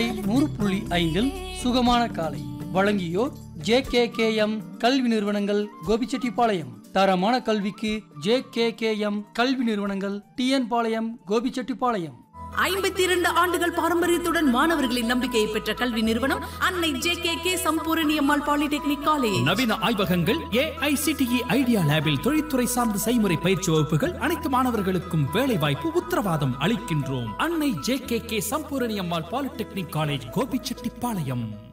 நூறு புள்ளி ஐந்தில் சுகமான காலை வழங்கியோர் ஜே கே கே எம் கல்வி நிறுவனங்கள் கோபிச்செட்டிப்பாளையம் தரமான கல்விக்கு ஜே கே கே எம் கல்வி நிறுவனங்கள் டிஎன் பாளையம் கோபிச்செட்டிப்பாளையம் ஐம்பத்தி இரண்டு ஆண்டுகள் பாரம்பரியத்துடன் மாணவர்களின் நம்பிக்கையை பெற்ற கல்வி நிறுவனம் Annai J K K Sampoorani Ammal polytechnic college நவீன ஆய்வகங்கள் ஏஐசிடிஇ ஐடியா லேபில் தொழில்துறை சார்ந்த செய்முறை பயிற்சி வகுப்புகள் அனைத்து மாணவர்களுக்கும் வேலை வாய்ப்பு உத்தரவாதம் அளிக்கின்றோம் Annai J K K Sampoorani Ammal polytechnic college Gobichettipalayam